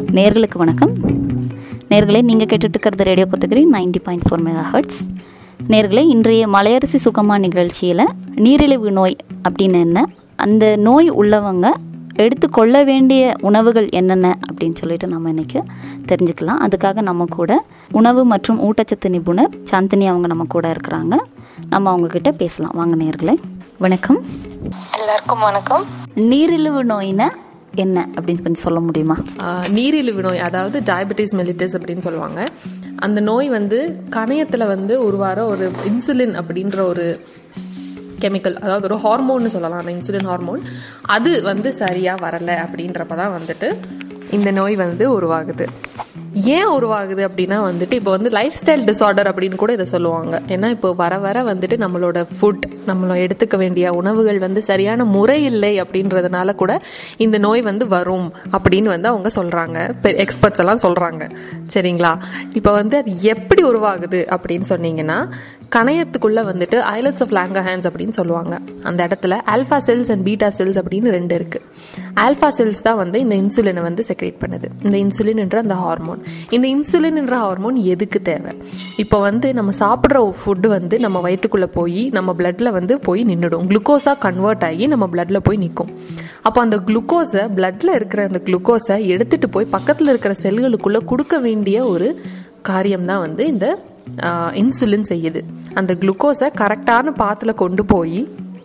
நேர்களுக்கு வணக்கம் நேர்களே நீங்கள் கேட்டுட்டு இருக்கிறது radio Kotagiri ninety point four megahertz நேர்களே இன்றைய மலையரசி சுகமா நிகழ்ச்சியில் நீரிழிவு நோய் அப்படின்னு என்ன அந்த நோய் உள்ளவங்க எடுத்துக்கொள்ள வேண்டிய உணவுகள் என்னென்ன அப்படின்னு சொல்லிட்டு நம்ம இன்னைக்கு தெரிஞ்சுக்கலாம் அதுக்காக நம்ம கூட உணவு மற்றும் ஊட்டச்சத்து நிபுணர் சாந்தினி அவங்க நம்ம கூட இருக்கிறாங்க நம்ம அவங்க கிட்ட பேசலாம் வாங்க நேர்களே வணக்கம் எல்லாருக்கும் வணக்கம் நீரிழிவு நோயினா என்ன அப்படின்னு கொஞ்சம் சொல்ல முடியுமா ஆஹ் நீரிழிவு நோய் அதாவது டயபெட்டிஸ் மெலிட்டிஸ் அப்படின்னு சொல்லுவாங்க அந்த நோய் வந்து கணையத்தில் வந்து உருவார ஒரு இன்சுலின் அப்படின்ற ஒரு கெமிக்கல் அதாவது ஒரு ஹார்மோன்னு சொல்லலாம் அந்த இன்சுலின் ஹார்மோன் அது வந்து சரியாக வரலை அப்படின்றப்ப தான் வந்துட்டு இந்த நோய் வந்து உருவாகுது ஏன் உருவாகுது அப்படின்னா வந்துட்டு இப்போ வந்து லைஃப் ஸ்டைல் டிசார்டர் அப்படின்னு கூட இதை சொல்லுவாங்க ஏன்னா இப்போ வர வர வந்துட்டு நம்மளோட ஃபுட் நம்மள எடுத்துக்க வேண்டிய உணவுகள் வந்து சரியான முறை இல்லை அப்படின்றதுனால கூட இந்த நோய் வந்து வரும் அப்படின்னு வந்து அவங்க சொல்றாங்க எக்ஸ்பர்ட்ஸ் எல்லாம் சொல்றாங்க சரிங்களா இப்போ வந்து அது எப்படி உருவாகுது அப்படின்னு சொன்னீங்கன்னா கணையத்துக்குள்ள வந்துட்டு ஐலட்ஸ் ஆஃப் லாங்கஹான்ஸ் அப்படின்னு சொல்லுவாங்க அந்த இடத்துல alpha cells and beta cells அப்படின்னு ரெண்டு இருக்கு ஆல்ஃபா செல்ஸ் தான் வந்து இந்த இன்சுலினை வந்து செக்ரேட் பண்ணுது இந்த இன்சுலின் என்ற அந்த ஹார்மோன் இந்த இன்சுலின் என்ற ஹார்மோன் எதுக்கு தேவை இப்போ வந்து நம்ம சாப்பிட்ற ஃபுட்டு வந்து நம்ம வயிற்றுக்குள்ள போய் நம்ம பிளட்ல வந்து போய் நின்றுடும் குளுக்கோஸா கன்வெர்ட் ஆகி நம்ம பிளட்ல போய் நிற்கும் அப்போ அந்த குளுக்கோஸை பிளட்ல இருக்கிற அந்த குளுக்கோஸை எடுத்துட்டு போய் பக்கத்தில் இருக்கிற செல்களுக்குள்ள கொடுக்க வேண்டிய ஒரு காரியம் தான் வந்து இந்த இன்சுலின் செய்யுது அந்த குளுக்கோஸை கரெக்டான பாத்தில் கொண்டு போய்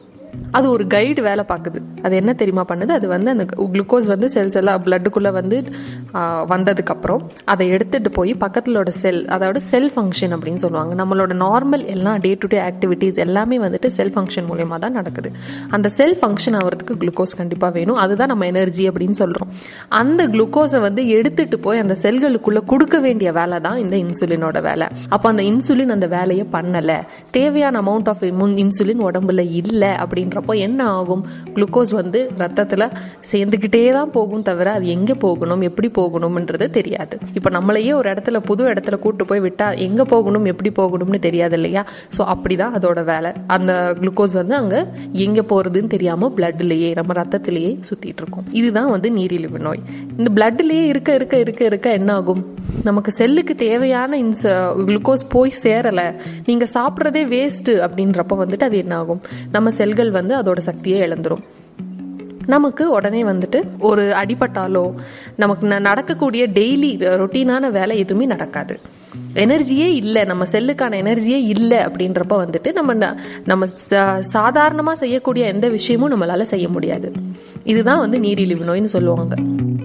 அது ஒரு கைடு வேலை பார்க்குது அது என்ன தெரியுமா பண்ணுது அது வந்து அந்த குளுக்கோஸ் வந்து செல்ஸ் எல்லாம் பிளட்டுக்குள்ளே வந்து வந்ததுக்கப்புறம் அதை எடுத்துட்டு போய் பக்கத்திலோட செல் அதாவது செல் ஃபங்க்ஷன் அப்படின்னு சொல்லுவாங்க நம்மளோட நார்மல் எல்லாம் டே டு டே ஆக்டிவிட்டீஸ் எல்லாமே வந்துட்டு செல் ஃபங்க்ஷன் மூலயமா தான் நடக்குது அந்த செல் ஃபங்க்ஷன் ஆகிறதுக்கு குளுக்கோஸ் கண்டிப்பாக வேணும் அதுதான் நம்ம எனர்ஜி அப்படின்னு சொல்கிறோம் அந்த குளுக்கோஸை வந்து எடுத்துட்டு போய் அந்த செல்களுக்குள்ளே கொடுக்க வேண்டிய வேலை தான் இந்த இன்சுலினோட வேலை அப்போ அந்த இன்சுலின் அந்த வேலையை பண்ணலை தேவையான அமௌண்ட் ஆஃப் இன்சுலின் உடம்புல இல்லை அப்படின்றப்போ என்ன ஆகும் குளுக்கோஸ் வந்து ரத்தத்தில் சேர்ந்துக்கிட்டே தான் போகும் தவிர அது எங்கே போகணும் எப்படி போகணும்ன்றது தெரியாது இப்போ நம்மளையே ஒரு இடத்துல புது இடத்துல கூட்டு போய் விட்டா எங்கே போகணும் எப்படி போகணும்னு தெரியாது இல்லையா ஸோ அப்படிதான் அதோட வேலை அந்த குளுக்கோஸ் வந்து அங்கே எங்கே போகிறதுன்னு தெரியாமல் பிளட்லேயே நம்ம ரத்தத்திலேயே சுற்றிட்டு இருக்கும் இதுதான் வந்து நீரிழிவு நோய் இந்த பிளட்லேயே இருக்க இருக்க இருக்க இருக்க என்ன ஆகும் நமக்கு செல்லுக்கு தேவையான இன்ச குளுக்கோஸ் போய் சேரலை நீங்கள் சாப்பிட்றதே வேஸ்ட்டு அப்படின்றப்ப வந்துட்டு அது என்ன ஆகும் நம்ம செல்கள் வந்து அதோட சக்தியை இழந்துரும் நமக்கு உடனே வந்துட்டு ஒரு அடிபட்டாலோ நமக்கு நடக்கக்கூடிய டெய்லி ரொட்டீனான வேலை எதுவுமே நடக்காது எனர்ஜியே இல்லை நம்ம செல்லுக்கான எனர்ஜியே இல்லை அப்படின்றப்ப வந்துட்டு நம்ம நம்ம சாதாரணமாக செய்யக்கூடிய எந்த விஷயமும் நம்மளால செய்ய முடியாது இதுதான் வந்து நீரிழிவு நோய்னு சொல்லுவாங்க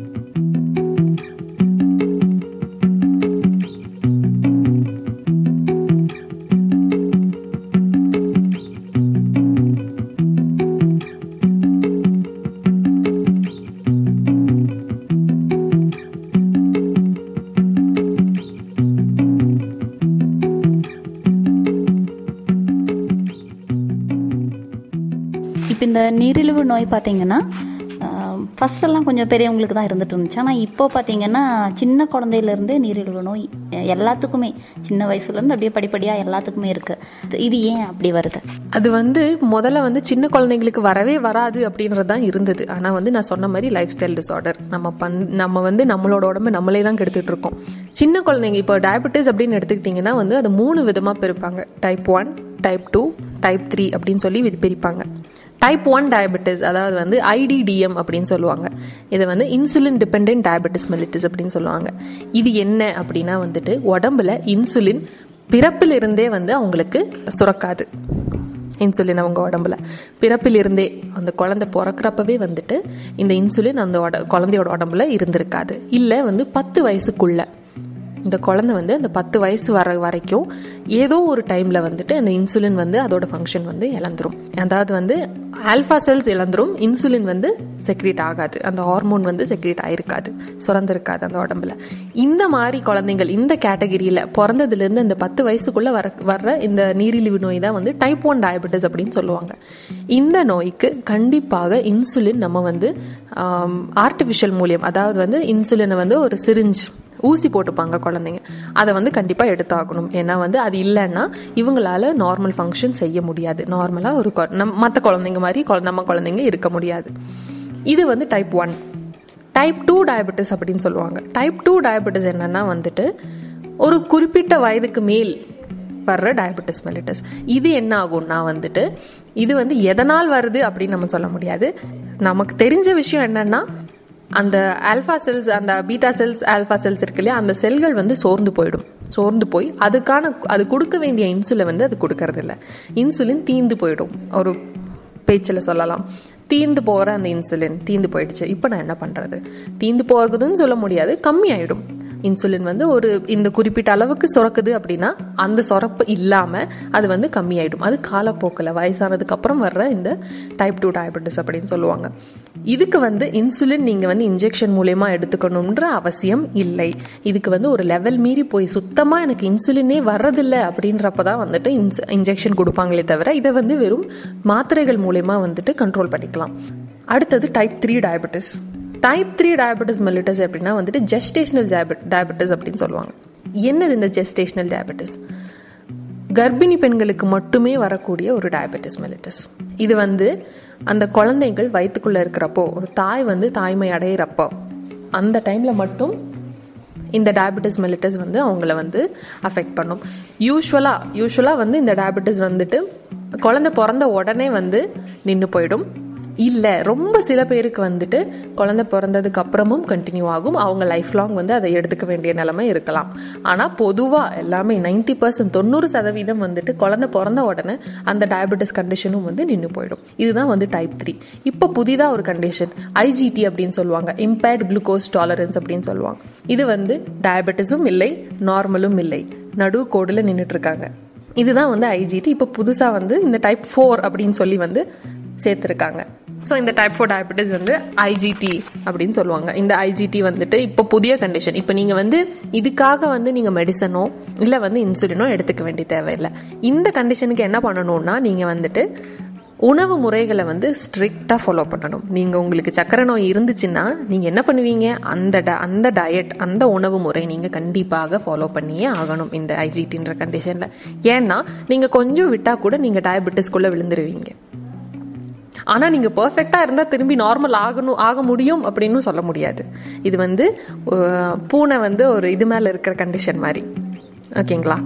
இப்போ இந்த நீரிழிவு நோய் பார்த்தீங்கன்னா ஃபர்ஸ்ட் எல்லாம் கொஞ்சம் பெரியவங்களுக்கு தான் இருந்துட்டு இருந்துச்சு ஆனால் இப்போ பார்த்தீங்கன்னா சின்ன குழந்தையிலேருந்தே நீரிழிவு நோய் எல்லாத்துக்குமே சின்ன வயசுலேருந்து அப்படியே படிப்படியாக எல்லாத்துக்குமே இருக்கு இது ஏன் அப்படி வருது அது வந்து முதல்ல வந்து சின்ன குழந்தைங்களுக்கு வரவே வராது அப்படின்றது தான் இருந்தது ஆனால் வந்து நான் சொன்ன மாதிரி லைஃப் ஸ்டைல் டிசார்டர் நம்ம பண் நம்ம வந்து நம்மளோட உடம்பு நம்மளே தான் கெடுத்துட்டு இருக்கோம் சின்ன குழந்தைங்க இப்போ டயபெட்டிஸ் அப்படின்னு எடுத்துக்கிட்டிங்கன்னா வந்து அது மூணு விதமாக பிரிப்பாங்க type one type two type three அப்படின்னு சொல்லி இது பிரிப்பாங்க டைப் ஒன் டயபெட்டிஸ் அதாவது வந்து ஐடிடிஎம் அப்படின்னு சொல்லுவாங்க இதை வந்து இன்சுலின் டிபெண்ட் டயபெட்டிஸ் மெலிட்டிஸ் அப்படின்னு சொல்லுவாங்க இது என்ன அப்படின்னா வந்துட்டு உடம்புல இன்சுலின் பிறப்பிலிருந்தே வந்து அவங்களுக்கு சுரக்காது இன்சுலின் அவங்க உடம்புல பிறப்பிலிருந்தே அந்த குழந்தை பிறக்கிறப்பவே வந்துட்டு இந்த இன்சுலின் அந்த உட குழந்தையோட உடம்புல இருந்திருக்காது இல்லை வந்து பத்து வயசுக்குள்ள இந்த குழந்தை வந்து அந்த பத்து வயசு வர வரைக்கும் ஏதோ ஒரு டைமில் வந்துட்டு அந்த இன்சுலின் வந்து அதோட ஃபங்க்ஷன் வந்து இழந்துரும் அதாவது வந்து ஆல்ஃபா செல்ஸ் இழந்துரும் இன்சுலின் வந்து செக்ரேட் ஆகாது அந்த ஹார்மோன் வந்து செக்ரேட் ஆயிருக்காது சுரந்திருக்காது அந்த உடம்புல இந்த மாதிரி குழந்தைங்கள் இந்த கேட்டகரியில் பிறந்ததுலேருந்து இந்த பத்து வயசுக்குள்ள வர வர்ற இந்த நீரிழிவு நோய் தான் வந்து டைப் ஒன் டயபெட்டிஸ் அப்படின்னு சொல்லுவாங்க இந்த நோய்க்கு கண்டிப்பாக இன்சுலின் நம்ம வந்து ஆர்டிஃபிஷியல் மூலியம் அதாவது வந்து இன்சுலினை வந்து ஒரு சிரிஞ்ச் ஊசி போட்டுப்பாங்க குழந்தைங்க அதை வந்து கண்டிப்பாக எடுத்தாகணும் ஏன்னா வந்து அது இல்லைன்னா இவங்களால நார்மல் ஃபங்க்ஷன் செய்ய முடியாது நார்மலாக ஒரு நம் மற்ற குழந்தைங்க மாதிரி நம்ம குழந்தைங்க இருக்க முடியாது இது வந்து type one type two diabetes அப்படின்னு சொல்லுவாங்க டைப் டூ டயபெட்டிஸ் என்னன்னா வந்துட்டு ஒரு குறிப்பிட்ட வயதுக்கு மேல் வர்ற டயபெட்டிஸ் மெலிட்டஸ் இது என்ன ஆகும்னா வந்துட்டு இது வந்து எதனால் வருது அப்படின்னு நம்ம சொல்ல முடியாது நமக்கு தெரிஞ்ச விஷயம் என்னன்னா அந்த ஆல்ஃபா செல்ஸ் அந்த பீட்டா செல்ஸ் ஆல்ஃபா செல்ஸ் இருக்கு இல்லையா அந்த செல்கள் வந்து சோர்ந்து போயிடும் சோர்ந்து போய் அதுக்கான அது கொடுக்க வேண்டிய இன்சுலின் வந்து அது கொடுக்கறது இல்லை இன்சுலின் தீந்து போயிடும் ஒரு பேச்சில் சொல்லலாம் தீந்து போகிற அந்த இன்சுலின் தீந்து போயிடுச்சு இப்போ நான் என்ன பண்ணுறது தீந்து போகிறதுன்னு சொல்ல முடியாது கம்மி ஆயிடும் இன்சுலின் வந்து ஒரு இந்த குறிப்பிட்ட அளவுக்கு சுரக்குது அப்படின்னா அந்த சுரப்பு இல்லாமல் அது வந்து கம்மியாயிடும் அது காலப்போக்கில் வயசானதுக்கு அப்புறம் வர்ற இந்த டைப் டூ டயபெட்டிஸ் அப்படின்னு சொல்லுவாங்க இதுக்கு வந்து இன்சுலின் நீங்கள் வந்து இன்ஜெக்ஷன் மூலயமா எடுத்துக்கணுன்ற அவசியம் இல்லை இதுக்கு வந்து ஒரு லெவல் மீறி போய் சுத்தமாக எனக்கு இன்சுலினே வர்றதில்லை அப்படின்றப்ப தான் வந்துட்டு இன்ஸ் இன்ஜெக்ஷன் கொடுப்பாங்களே தவிர இதை வந்து வெறும் மாத்திரைகள் மூலயமா வந்துட்டு கண்ட்ரோல் பண்ணிக்கலாம் அடுத்தது type three diabetes type three diabetes mellitus அப்படின்னா வந்துட்டு ஜெஸ்டேஷனல் டயபெட்டிஸ் அப்படின்னு சொல்லுவாங்க என்னது இந்த ஜெஸ்டேஷனல் டயபெட்டிஸ் கர்ப்பிணி பெண்களுக்கு மட்டுமே வரக்கூடிய ஒரு டயபெட்டிஸ் மெலிட்டஸ் இது வந்து அந்த குழந்தைகள் வயிற்றுக்குள்ள இருக்கிறப்போ ஒரு தாய் வந்து தாய்மை அடையிறப்போ அந்த டைம்ல மட்டும் இந்த டயபெட்டிஸ் மெலிட்டஸ் வந்து அவங்கள வந்து அஃபெக்ட் பண்ணும் யூஸ்வலாக யூஸ்வலாக வந்து இந்த டயபெட்டிஸ் வந்துட்டு குழந்தை பிறந்த உடனே வந்து நின்று போயிடும் இல்லை ரொம்ப சில பேருக்கு வந்துட்டு குழந்தை பிறந்ததுக்கு அப்புறமும் கண்டினியூ ஆகும் அவங்க லைஃப் லாங் வந்து அதை எடுத்துக்க வேண்டிய நிலைமை இருக்கலாம் ஆனால் பொதுவாக எல்லாமே நைன்டி பர்சன்ட் தொண்ணூறு சதவீதம் வந்துட்டு குழந்தை பிறந்த உடனே அந்த டயபெட்டிஸ் கண்டிஷனும் வந்து நின்று போயிடும் இதுதான் வந்து டைப் த்ரீ இப்போ புதிதாக ஒரு கண்டிஷன் ஐஜிடி அப்படின்னு சொல்லுவாங்க இம்பேர்ட் குளுக்கோஸ் டாலரன்ஸ் அப்படின்னு சொல்லுவாங்க இது வந்து டயபெட்டிஸும் இல்லை நார்மலும் இல்லை நடு கோடில் நின்றுட்டு இருக்காங்க இதுதான் வந்து ஐஜிடி இப்போ புதுசாக வந்து இந்த டைப் ஃபோர் அப்படின்னு சொல்லி வந்து சேர்த்துருக்காங்க ஸோ இந்த டைப் ஃபோர் டயபெட்டிஸ் வந்து ஐஜிடி அப்படின்னு சொல்லுவாங்க இந்த ஐஜிடி வந்துட்டு இப்போ புதிய கண்டிஷன் இப்போ நீங்கள் வந்து இதுக்காக வந்து நீங்கள் மெடிசனோ இல்லை வந்து இன்சுலினோ எடுத்துக்க வேண்டிய தேவையில்லை இந்த கண்டிஷனுக்கு என்ன பண்ணணும்னா நீங்கள் வந்துட்டு உணவு முறைகளை வந்து ஸ்ட்ரிக்டாக ஃபாலோ பண்ணணும் நீங்கள் உங்களுக்கு சக்கரை நோய் இருந்துச்சுன்னா நீங்கள் என்ன பண்ணுவீங்க அந்த ட அந்த டயட் அந்த உணவு முறை நீங்கள் கண்டிப்பாக ஃபாலோ பண்ணியே ஆகணும் இந்த ஐஜிடின்ற கண்டிஷனில் ஏன்னா நீங்கள் கொஞ்சம் விட்டால் கூட நீங்கள் டயபெட்டிஸ்குள்ளே விழுந்துருவீங்க ஆனால் நீங்கள் பர்ஃபெக்டாக இருந்தால் திரும்பி நார்மல் ஆகணும் ஆக முடியும் அப்படின்னு சொல்ல முடியாது இது வந்து பூனை வந்து ஒரு இது மேலே இருக்கிற கண்டிஷன் மாதிரி ஓகேங்களா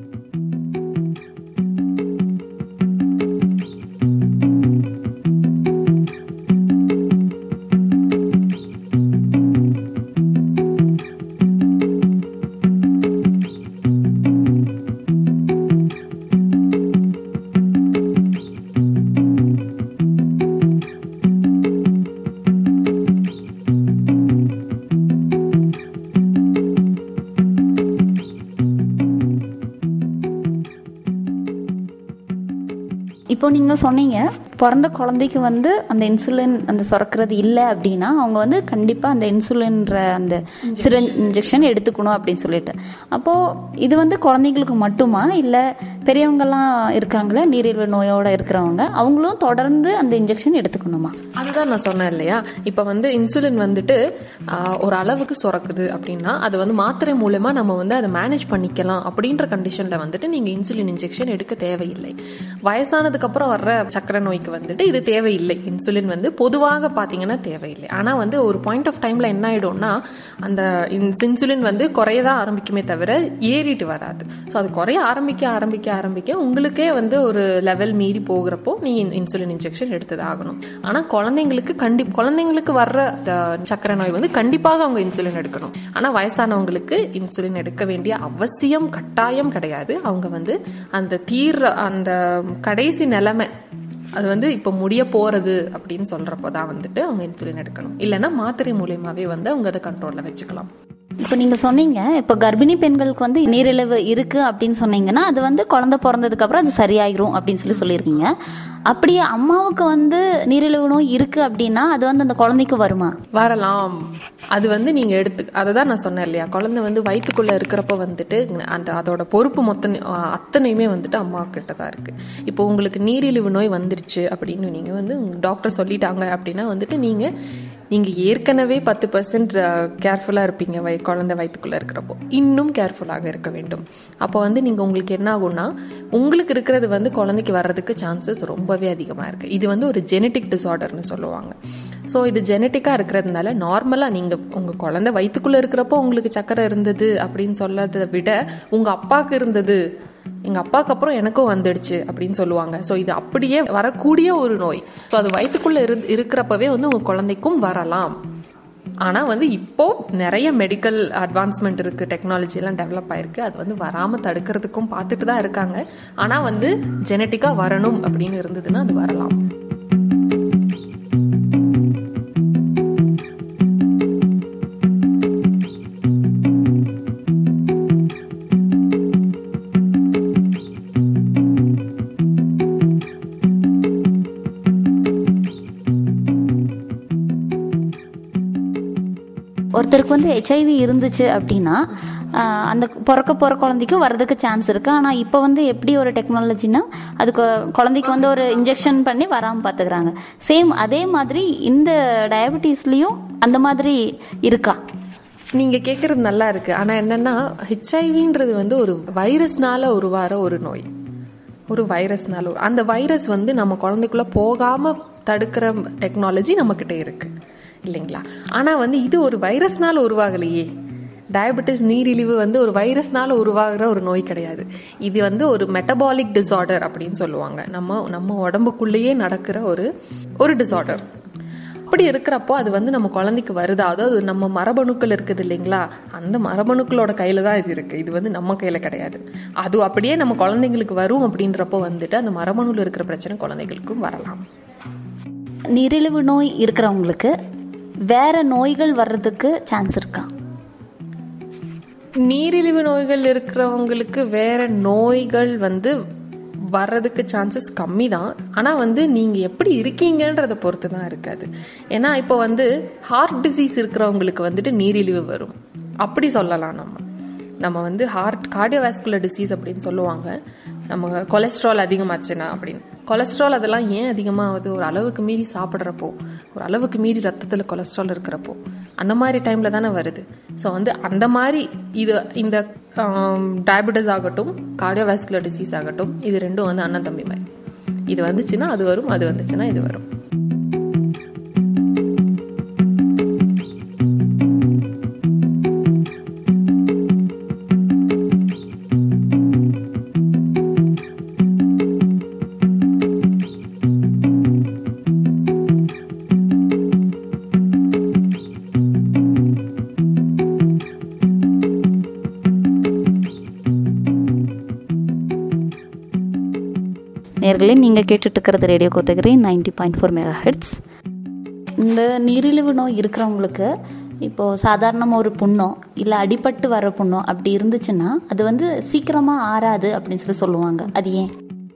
இப்போ நீங்கள் சொன்னீங்க பிறந்த குழந்தைக்கு வந்து அந்த இன்சுலின் அந்த சுரக்கிறது இல்லை அப்படின்னா அவங்க வந்து கண்டிப்பாக அந்த இன்சுலின்ற அந்த சிறு இன்ஜெக்ஷன் எடுத்துக்கணும் அப்படின்னு சொல்லிட்டு அப்போது இது வந்து குழந்தைங்களுக்கு மட்டுமா இல்லை பெரியவங்கெல்லாம் இருக்காங்களே நீரிழிவு நோயோட இருக்கிறவங்க அவங்களும் தொடர்ந்து அந்த இன்ஜெக்ஷன் எடுத்துக்கணுமா அதுதான் நான் சொன்னேன் இல்லையா இப்போ வந்து இன்சுலின் வந்துட்டு ஆஹ், ஒரு அளவுக்கு சுரக்குது அப்படின்னா அது வந்து மாத்திரை மூலமா நம்ம வந்து அதை மேனேஜ் பண்ணிக்கலாம் அப்படின்ற கண்டிஷன்ல வந்துட்டு நீங்க இன்சுலின் இன்ஜெக்ஷன் எடுக்க தேவையில்லை வயசானதுக்கு அப்புறம் வர்ற சக்கரை நோய்க்கு வந்துட்டு இது தேவையில்லை இன்சுலின் வந்து பொதுவாக பாத்தீங்கன்னா தேவையில்லை ஆனா வந்து ஒரு பாயிண்ட் ஆஃப் டைம்ல என்ன ஆயிடும்னா அந்த இன்சுலின் வந்து குறையதான் ஆரம்பிக்குமே தவிர ஏறிட்டு வராது ஸோ அது குறைய ஆரம்பிக்க ஆரம்பிக்க ஆரம்பிக்க உங்களுக்கே வந்து ஒரு லெவல் மீறி போகிறப்போ நீங்க இன்சுலின் இன்ஜெக்ஷன் எடுத்தது ஆகணும் ஆனா குழந்தைங்களுக்கு கண்டி குழந்தைங்களுக்கு வர்ற இந்த சக்கரை நோய் வந்து கண்டிப்பாக அவங்க இன்சுலின் எடுக்கணும் ஆனா வயசானவங்களுக்கு இன்சுலின் எடுக்க வேண்டிய அவசியம் கட்டாயம் கிடையாது அவங்க வந்து அந்த தீர்ற அந்த கடைசி நிலைமை அது வந்து இப்போ முடிய போறது அப்படின்னு சொல்றப்போ தான் வந்துட்டு அவங்க இன்சுலின் எடுக்கணும் இல்லைன்னா மாத்திரை மூலியமாவே வந்து அவங்க அதை கண்ட்ரோல்ல வச்சுக்கலாம் இப்போ நீங்கள் சொன்னீங்க இப்போ கர்ப்பிணி பெண்களுக்கு வந்து நீரிழிவு இருக்கு அப்படின்னு சொன்னீங்கன்னா அது வந்து குழந்தை பிறந்ததுக்கு அப்புறம் அது சரியாயிரும் அப்படின்னு சொல்லி சொல்லியிருக்கீங்க அப்படியே அம்மாவுக்கு வந்து நீரிழிவு நோய் இருக்கு அப்படின்னா அது வந்து அந்த குழந்தைக்கு வருமா வரலாம் அது வந்து நீங்க எடுத்து அதை தான் நான் சொன்னேன் இல்லையா குழந்தை வந்து வயிற்றுக்குள்ள இருக்கிறப்ப வந்துட்டு அந்த அதோட பொறுப்பு மொத்த அத்தனையுமே வந்துட்டு அம்மா கிட்ட தான் இருக்கு இப்போ உங்களுக்கு நீரிழிவு நோய் வந்துருச்சு அப்படின்னு நீங்க வந்து டாக்டர் சொல்லிட்டாங்க அப்படின்னா வந்துட்டு நீங்க நீங்க ஏற்கனவே பத்து பர்சன்ட் கேர்ஃபுல்லா இருப்பீங்க வய குழந்தை வயிற்றுக்குள்ள இருக்கிறப்போ இன்னும் கேர்ஃபுல்லாக இருக்க வேண்டும் அப்போ வந்து நீங்க உங்களுக்கு என்ன ஆகும்னா உங்களுக்கு இருக்கிறது வந்து குழந்தைக்கு வர்றதுக்கு சான்சஸ் ரொம்பவே அதிகமா இருக்கு இது வந்து ஒரு ஜெனட்டிக் டிசார்டர்னு சொல்லுவாங்க ஸோ இது ஜெனட்டிக்காக இருக்கிறதுனால நார்மலாக நீங்கள் உங்கள் குழந்தை வயிற்றுக்குள்ளே இருக்கிறப்போ உங்களுக்கு சக்கரை இருந்தது அப்படின்னு சொல்லதை விட உங்கள் அப்பாவுக்கு இருந்தது எங்கள் அப்பாவுக்கு அப்புறம் எனக்கும் வந்துடுச்சு அப்படின்னு சொல்லுவாங்க ஸோ இது அப்படியே வரக்கூடிய ஒரு நோய் ஸோ அது வயிற்றுக்குள்ளே இரு இருக்கிறப்பவே வந்து உங்கள் குழந்தைக்கும் வரலாம் ஆனால் வந்து இப்போ நிறைய மெடிக்கல் அட்வான்ஸ்மெண்ட் இருக்குது டெக்னாலஜி எல்லாம் டெவலப் ஆயிருக்கு அது வந்து வராமல் தடுக்கிறதுக்கும் பார்த்துட்டு தான் இருக்காங்க ஆனால் வந்து ஜெனட்டிக்காக வரணும் அப்படின்னு இருந்ததுன்னா அது வரலாம் ஒருத்தருக்கு வந்து ஹெச்ஐவி இருந்துச்சு அப்படின்னா ஆஹ், அந்த பிறக்க போகிற குழந்தைக்கு வரதுக்கு சான்ஸ் இருக்கு ஆனால் இப்போ வந்து எப்படி ஒரு டெக்னாலஜினா அதுக்கு குழந்தைக்கு வந்து ஒரு இன்ஜெக்ஷன் பண்ணி வராமல் பார்த்துக்கிறாங்க சேம் அதே மாதிரி இந்த டயபெட்டிஸ்லேயும் அந்த மாதிரி இருக்கா நீங்க கேக்குறது நல்லா இருக்கு ஆனா என்னன்னா ஹெச்ஐவின்றது வந்து ஒரு வைரஸ்னால உருவார ஒரு நோய் ஒரு வைரஸ்னால ஒரு- அந்த வைரஸ் வந்து நம்ம குழந்தைக்குள்ள போகாம தடுக்கிற டெக்னாலஜி நம்ம கிட்ட இருக்கு இல்லைங்களா ஆனா வந்து இது ஒரு வைரஸ்னால உருவாகலையே டயபெட்டிஸ் நீரிழிவு வந்து ஒரு வைரஸ்னால உருவாகிற ஒரு நோய் கிடையாது இது வந்து ஒரு மெட்டபாலிக் டிசார்டர் அப்படின்னு சொல்லுவாங்க நம்ம நம்ம உடம்புக்குள்ளேயே நடக்கிற ஒரு ஒரு டிசார்டர் அப்படி இருக்கிறப்போ அது வந்து நம்ம குழந்தைக்கு வருதா அதாவது நம்ம மரபணுக்கள் இருக்குது இல்லைங்களா அந்த மரபணுக்களோட கையில தான் இது இருக்கு இது வந்து நம்ம கையில கிடையாது அது அப்படியே நம்ம குழந்தைங்களுக்கு வரும் அப்படின்றப்போ வந்துட்டு அந்த மரபணுல இருக்கிற பிரச்சனை குழந்தைகளுக்கும் வரலாம் நீரிழிவு நோய் இருக்கிறவங்களுக்கு வேற நோய்கள் வர்றதுக்கு சான்ஸ் இருக்கா நீரிழிவு நோய்கள் இருக்கிறவங்களுக்கு வேற நோய்கள் வந்து வர்றதுக்கு சான்சஸ் கம்மி தான் ஆனால் வந்து நீங்கள் எப்படி இருக்கீங்கன்றதை பொறுத்து தான் இருக்காது ஏன்னா இப்போ வந்து ஹார்ட் டிசீஸ் இருக்கிறவங்களுக்கு வந்துட்டு நீரிழிவு வரும் அப்படி சொல்லலாம் நம்ம நம்ம வந்து ஹார்ட் கார்டியோவாஸ்குலர் டிசீஸ் அப்படின்னு சொல்லுவாங்க நம்ம கொலஸ்ட்ரால் அதிகமாச்சுன்னா அப்படின்னு கொலஸ்ட்ரால் அதெல்லாம் ஏன் அதிகமாகுது ஒரு அளவுக்கு மீறி சாப்பிட்றப்போ ஒரு அளவுக்கு மீறி ரத்தத்தில் கொலஸ்ட்ரால் இருக்கிறப்போ அந்த மாதிரி டைமில் தானே வருது ஸோ வந்து அந்த மாதிரி இது இந்த டயபெட்டிஸ் ஆகட்டும் கார்டியோவாஸ்குலர் டிசீஸ் ஆகட்டும் இது ரெண்டும் வந்து அண்ணன் தம்பி மாதிரி இது வந்துச்சுன்னா அது வரும் அது வந்துச்சுன்னா இது வரும் நேர்களே நீங்கள் கேட்டுட்டு இருக்கிறது radio Kotagiri ninety point four megahertz இந்த நீரிழிவு நோய் இருக்கிறவங்களுக்கு இப்போது சாதாரணமாக ஒரு புண்ணோ இல்லை அடிபட்டு வர புண்ணோ அப்படி இருந்துச்சுன்னா அது வந்து சீக்கிரமாக ஆறாது அப்படின்னு சொல்லி சொல்லுவாங்க அது ஏன்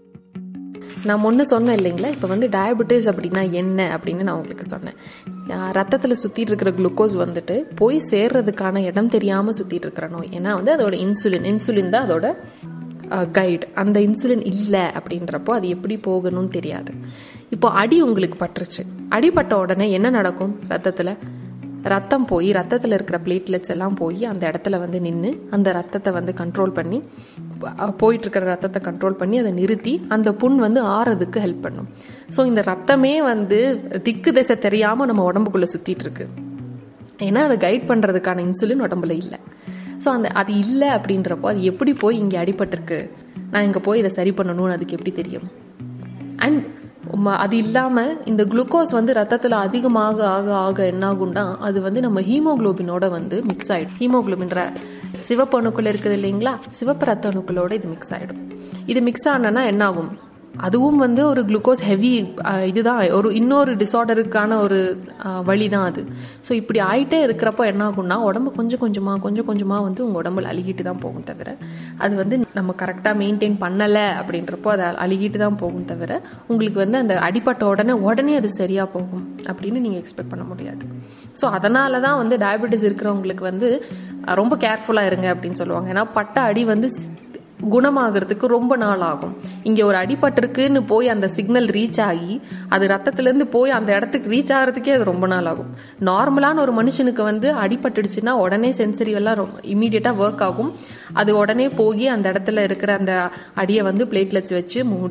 நான் முன்ன சொன்னேன் இல்லைங்களா இப்போ வந்து டயபெட்டிஸ் அப்படின்னா என்ன அப்படின்னு நான் உங்களுக்கு சொன்னேன் ரத்தத்தில் சுற்றிட்டு இருக்கிற குளுக்கோஸ் வந்துட்டு போய் சேர்றதுக்கான இடம் தெரியாமல் சுற்றிட்டு இருக்கிற நோய் ஏன்னா வந்து அதோட இன்சுலின் இன்சுலின் தான் அதோட கைடு அந்த இன்சுலின் இல்லை அப்படின்றப்போ அது எப்படி போகணும்னு தெரியாது இப்போ அடி உங்களுக்கு பட்டுருச்சு அடிபட்ட உடனே என்ன நடக்கும் ரத்தத்தில் ரத்தம் போய் ரத்தத்தில் இருக்கிற பிளேட்லெட்ஸ் எல்லாம் போய் அந்த இடத்துல வந்து நின்று அந்த ரத்தத்தை வந்து கண்ட்ரோல் பண்ணி அஹ், போயிட்டு இருக்கிற ரத்தத்தை கண்ட்ரோல் பண்ணி அதை நிறுத்தி அந்த புண் வந்து ஆறதுக்கு ஹெல்ப் பண்ணும் ஸோ இந்த ரத்தமே வந்து திக்கு திசை தெரியாமல் நம்ம உடம்புக்குள்ளே சுற்றிட்டு இருக்கு ஏன்னா அதை கைட் பண்ணுறதுக்கான இன்சுலின் உடம்புல இல்லை ஸோ அந்த அது இல்லை அப்படின்றப்போ அது எப்படி போய் இங்கே அடிபட்டிருக்கு நான் இங்கே போய் இதை சரி பண்ணணும்னு அதுக்கு எப்படி தெரியும் அண்ட் அது இல்லாமல் இந்த குளுக்கோஸ் வந்து ரத்தத்தில் அதிகமாக ஆக ஆக என்ன ஆகும்னா அது வந்து நம்ம ஹீமோகுளோபினோட வந்து மிக்ஸ் ஆகிடும் ஹீமோகுளோபின்ற சிவப்பு அணுக்கள் இருக்குது இல்லைங்களா சிவப்பு ரத்த அணுக்களோட இது மிக்ஸ் ஆகிடும் இது மிக்ஸ் ஆனனா என்ன ஆகும் அதுவும் வந்து ஒரு குளுக்கோஸ் ஹெவி இதுதான் ஒரு இன்னொரு டிசார்டருக்கான ஒரு அஹ், வழி தான் அது ஸோ இப்படி ஆயிட்டே இருக்கிறப்போ என்ன ஆகும்னா உடம்பு கொஞ்சம் கொஞ்சமாக கொஞ்சம் கொஞ்சமாக வந்து உங்கள் உடம்புல அழுகிட்டு தான் போகும் தவிர அது வந்து நம்ம கரெக்டாக மெயின்டைன் பண்ணலை அப்படின்றப்போ அது அழுகிட்டு தான் போகும் தவிர உங்களுக்கு வந்து அந்த அடிப்பட்ட உடனே உடனே அது சரியாக போகும் அப்படின்னு நீங்கள் எக்ஸ்பெக்ட் பண்ண முடியாது ஸோ அதனால தான் வந்து டயபெட்டிஸ் இருக்கிறவங்களுக்கு வந்து அஹ், ரொம்ப கேர்ஃபுல்லாக இருங்க அப்படின்னு சொல்லுவாங்க ஏன்னா பட்ட அடி வந்து குணமாகறதுக்கு ரொம்ப நாள் ஆகும் இங்கே ஒரு அடிபட்டிருக்குன்னு போய் அந்த சிக்னல் ரீச் ஆகி அது ரத்தத்துலேருந்து போய் அந்த இடத்துக்கு ரீச் ஆகிறதுக்கே அது ரொம்ப நாள் ஆகும் நார்மலான ஒரு மனுஷனுக்கு வந்து அடிபட்டுடுச்சுன்னா உடனே சென்சரி எல்லாம் ரொம்ப இமீடியட்டாக ஒர்க் ஆகும் அது உடனே போய் அந்த இடத்துல இருக்கிற அந்த அடியை வந்து பிளேட்லெட்ஸ் வச்சு மூடி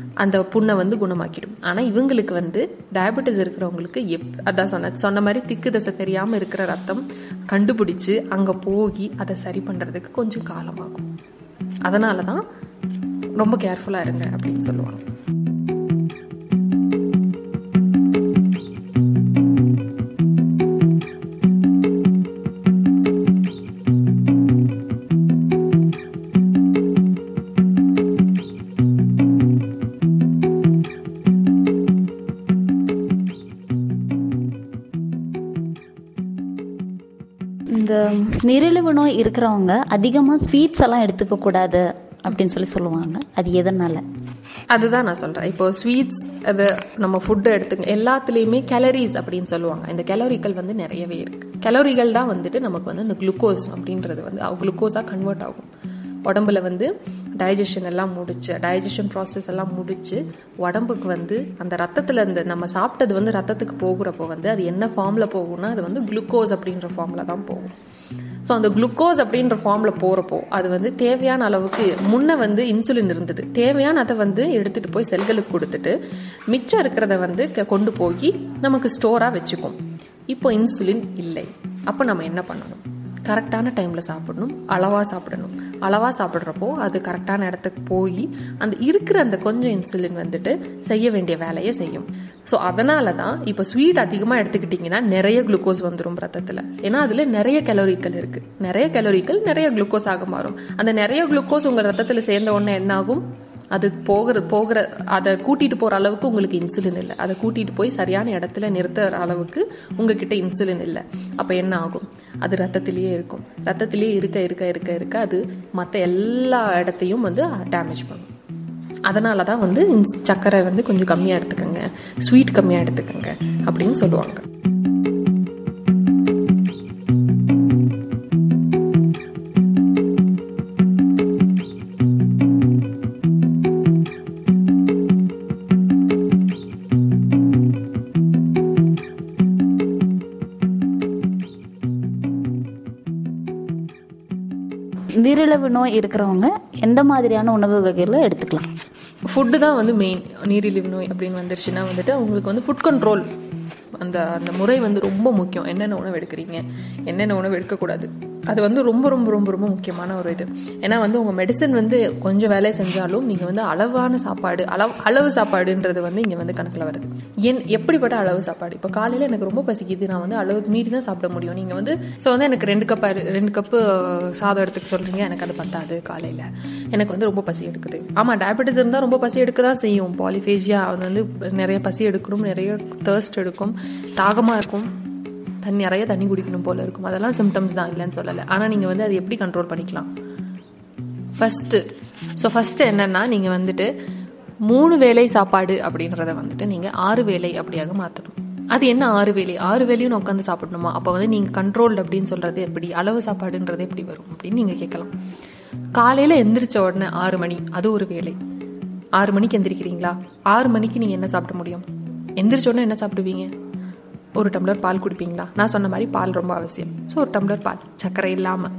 அந்த புண்ணை வந்து குணமாக்கிடும் ஆனால் இவங்களுக்கு வந்து டயபெட்டிஸ் இருக்கிறவங்களுக்கு எப் அதான் சொன்ன சொன்ன மாதிரி திக்கு தசை தெரியாமல் இருக்கிற ரத்தம் கண்டுபிடிச்சு அங்கே போய் அதை சரி பண்ணுறதுக்கு கொஞ்சம் காலமாகும் அதனால தான் ரொம்ப கேர்ஃபுல்லாக இருங்க அப்படின்னு சொல்லுவாங்க இந்த நீரிழிவு நோய் இருக்கிறவங்க அதிகமாக ஸ்வீட்ஸ் எல்லாம் எடுத்துக்க கூடாது அப்படின்னு சொல்லி சொல்லுவாங்க அது எதனால அதுதான் நான் சொல்கிறேன் இப்போ ஸ்வீட்ஸ் அது நம்ம ஃபுட்டு எடுத்துங்க எல்லாத்துலேயுமே கேலரிஸ் அப்படின்னு சொல்லுவாங்க இந்த கேலரிகள் வந்து நிறையவே இருக்கு கேலரிகள் தான் வந்துட்டு நமக்கு வந்து இந்த குளுக்கோஸ் அப்படின்றது வந்து குளுக்கோஸாக கன்வெர்ட் ஆகும் உடம்புல வந்து டைஜஷன் எல்லாம் முடிச்சு டைஜஷன் ப்ராசஸ் எல்லாம் முடிச்சு உடம்புக்கு வந்து அந்த ரத்தத்தில் இந்த நம்ம சாப்பிட்டது வந்து ரத்தத்துக்கு போகிறப்போ வந்து அது என்ன ஃபார்மில் போகும்னா அது வந்து குளுக்கோஸ் அப்படின்ற ஃபார்மில் தான் போகும் ஸோ அந்த குளுக்கோஸ் அப்படின்ற ஃபார்மில் போகிறப்போ அது வந்து தேவையான அளவுக்கு முன்ன வந்து இன்சுலின் இருந்தது தேவையான அதை வந்து எடுத்துகிட்டு போய் செல்களுக்கு கொடுத்துட்டு மிச்சம் இருக்கிறத வந்து க- கொண்டு போய் நமக்கு ஸ்டோராக வச்சுக்கும் இப்போ இன்சுலின் இல்லை அப்போ நம்ம என்ன பண்ணணும் கரெக்டான டைமில் சாப்பிடணும் அளவாக சாப்பிடணும் அளவாக சாப்பிட்றப்போ அது கரெக்டான இடத்துக்கு போய் அந்த இருக்கிற அந்த கொஞ்சம் இன்சுலின் வந்துட்டு செய்ய வேண்டிய வேலையை செய்யும் ஸோ அதனால தான் இப்போ ஸ்வீட் அதிகமாக எடுத்துக்கிட்டிங்கன்னா நிறைய குளுக்கோஸ் வந்துடும் ரத்தத்தில் ஏன்னா அதில் நிறைய கலோரிகள் இருக்குது நிறைய கலோரிகள் நிறைய குளுக்கோஸ் ஆக மாறும் அந்த நிறைய குளுக்கோஸ் உங்கள் ரத்தத்தில் சேர்ந்த உடனே என்ன ஆகும் அது போகிற போகிற அதை கூட்டிட்டு போற அளவுக்கு உங்களுக்கு இன்சுலின் இல்லை அதை கூட்டிட்டு போய் சரியான இடத்துல நிறுத்துற அளவுக்கு உங்ககிட்ட இன்சுலின் இல்லை அப்ப என்ன ஆகும் அது ரத்தத்திலேயே இருக்கும் ரத்தத்திலேயே இருக்க இருக்க இருக்க இருக்க அது மற்ற எல்லா இடத்தையும் வந்து டேமேஜ் பண்ணும் அதனால தான் வந்து இன்ஸ்- சர்க்கரை வந்து கொஞ்சம் கம்மியாக எடுத்துக்கோங்க ஸ்வீட் கம்மியாக எடுத்துக்கோங்க அப்படின்னு சொல்லுவாங்க நீரிழிவு நோய் இருக்கிறவங்க எந்த மாதிரியான உணவு வகைகளை எடுத்துக்கலாம் ஃபுட்டு தான் வந்து மெயின் நீரிழிவு நோய் அப்படின்னு வந்துருச்சுன்னா வந்துட்டு அவங்களுக்கு வந்து ஃபுட் கண்ட்ரோல் அந்த அந்த முறை வந்து ரொம்ப முக்கியம் என்னென்ன உணவு எடுக்கிறீங்க என்னென்ன உணவு எடுக்கக்கூடாது அது வந்து ரொம்ப ரொம்ப ரொம்ப ரொம்ப முக்கியமான ஒரு இது ஏன்னா வந்து உங்கள் மெடிசன் வந்து கொஞ்சம் வேலை செஞ்சாலும் நீங்கள் வந்து அளவான சாப்பாடு அளவு அளவு சாப்பாடுன்றது வந்து இங்கே வந்து கணக்கில் வருது என் எப்படிப்பட்ட அளவு சாப்பாடு இப்போ காலையில் எனக்கு ரொம்ப பசிக்குது நான் வந்து அளவுக்கு மீறி தான் சாப்பிட முடியும் நீங்கள் வந்து ஸோ வந்து எனக்கு ரெண்டு கப் ரெண்டு கப்பு சாதம் எடுத்துக்க சொல்கிறீங்க எனக்கு அது பத்தாது காலையில் எனக்கு வந்து ரொம்ப பசி எடுக்குது ஆமாம் டயபெட்டிஸ் இருந்தால் ரொம்ப பசி எடுக்க தான் செய்யும் பாலிஃபேஜியா அது வந்து நிறைய பசி எடுக்கணும் நிறைய தேர்ஸ்ட் எடுக்கும் தாகமாக இருக்கும் தண்ணி நிறைய தண்ணி குடிக்கணும் போல இருக்கும் அதெல்லாம் சிம்டம்ஸ் தான் இல்லைன்னு சொல்லலை ஆனால் நீங்கள் வந்து அதை எப்படி கண்ட்ரோல் பண்ணிக்கலாம் ஃபஸ்ட்டு ஸோ ஃபஸ்ட்டு என்னன்னா நீங்கள் வந்துட்டு மூணு வேளை சாப்பாடு அப்படின்றத வந்துட்டு நீங்கள் ஆறு வேளை அப்படியாக மாற்றணும் அது என்ன ஆறு வேளை ஆறு வேளையும் நான் உட்காந்து சாப்பிடணுமா அப்போ வந்து நீங்கள் கண்ட்ரோல்டு அப்படின்னு சொல்கிறது எப்படி அளவு சாப்பாடுன்றது எப்படி வரும் அப்படின்னு நீங்கள் கேட்கலாம் காலையில் எந்திரிச்ச உடனே ஆறு மணி அது ஒரு வேளை ஆறு மணிக்கு எந்திரிக்கிறீங்களா ஆறு மணிக்கு நீங்கள் என்ன சாப்பிட முடியும் எந்திரிச்ச உடனே என்ன சாப்பிடுவீங்க ஒரு டம்ளர் பால் குடிப்பீங்களா நான் சொன்ன மாதிரி பால் ரொம்ப அவசியம் ஸோ ஒரு டம்ளர் பால் சர்க்கரை இல்லாமல்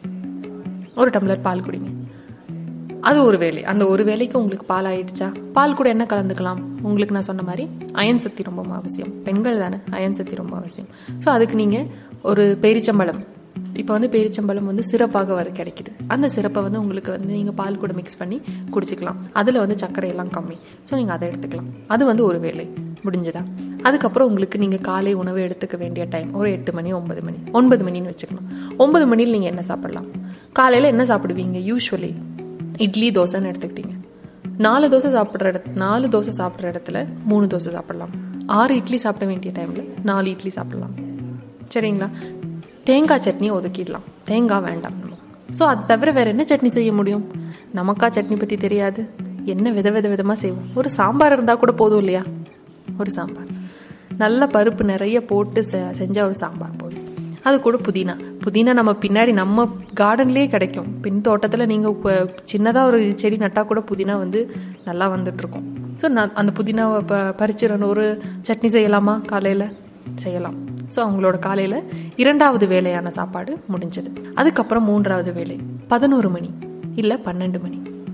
ஒரு டம்ளர் பால் குடிங்க அது ஒரு வேலை அந்த ஒரு வேலைக்கு உங்களுக்கு பால் ஆயிடுச்சா பால் கூட என்ன கலந்துக்கலாம் உங்களுக்கு நான் சொன்ன மாதிரி அயன் சக்தி ரொம்ப அவசியம் பெண்கள் தானே அயன் சக்தி ரொம்ப அவசியம் ஸோ அதுக்கு நீங்கள் ஒரு பேரிச்சம்பழம் இப்போ வந்து பேரிச்சம்பழம் வந்து சிறப்பாக வர கிடைக்குது அந்த சிறப்பை வந்து உங்களுக்கு வந்து நீங்கள் பால் கூட மிக்ஸ் பண்ணி குடிச்சிக்கலாம் அதில் வந்து சர்க்கரை எல்லாம் கம்மி ஸோ நீங்கள் அதை எடுத்துக்கலாம் அது வந்து ஒரு வேலை முடிஞ்சதா அதுக்கப்புறம் உங்களுக்கு நீங்கள் காலை உணவு எடுத்துக்க வேண்டிய டைம் ஒரு எட்டு மணி ஒன்பது மணி ஒன்பது மணின்னு வச்சுக்கணும் ஒன்பது மணியில் நீங்கள் என்ன சாப்பிடலாம் காலையில் என்ன சாப்பிடுவீங்க யூஸ்வலி இட்லி தோசைன்னு எடுத்துக்கிட்டீங்க நாலு தோசை சாப்பிட்ற இடத்து நாலு தோசை சாப்பிட்ற இடத்துல மூணு தோசை சாப்பிடலாம் ஆறு இட்லி சாப்பிட வேண்டிய டைமில் நாலு இட்லி சாப்பிடலாம் சரிங்களா தேங்காய் சட்னியை ஒதுக்கிடலாம் தேங்காய் வேண்டாம் நம்ம ஸோ அது தவிர வேற என்ன சட்னி செய்ய முடியும் நமக்கா சட்னி பற்றி தெரியாது என்ன வித வித விதமாக செய்வோம் ஒரு சாம்பார் இருந்தால் கூட போதும் இல்லையா ஒரு சாம்பார் நல்ல பருப்பு நிறைய போட்டு செ- செஞ்ச ஒரு சாம்பார் போதும் அது கூட புதினா புதினா நம்ம பின்னாடி நம்ம கார்டன்லேயே கிடைக்கும் பின் தோட்டத்தில் நீங்கள் இப்போ சின்னதாக ஒரு செடி நட்டால் கூட புதினா வந்து நல்லா வந்துட்டுருக்கும் ஸோ நான் அந்த புதினாவை ப பறிச்சிடணும் ஒரு சட்னி செய்யலாமா காலையில் செய்யலாம் ஸோ அவங்களோட காலையில் இரண்டாவது வேலையான சாப்பாடு முடிஞ்சது அதுக்கப்புறம் மூன்றாவது வேலை பதினோரு மணி இல்லை பன்னெண்டு மணி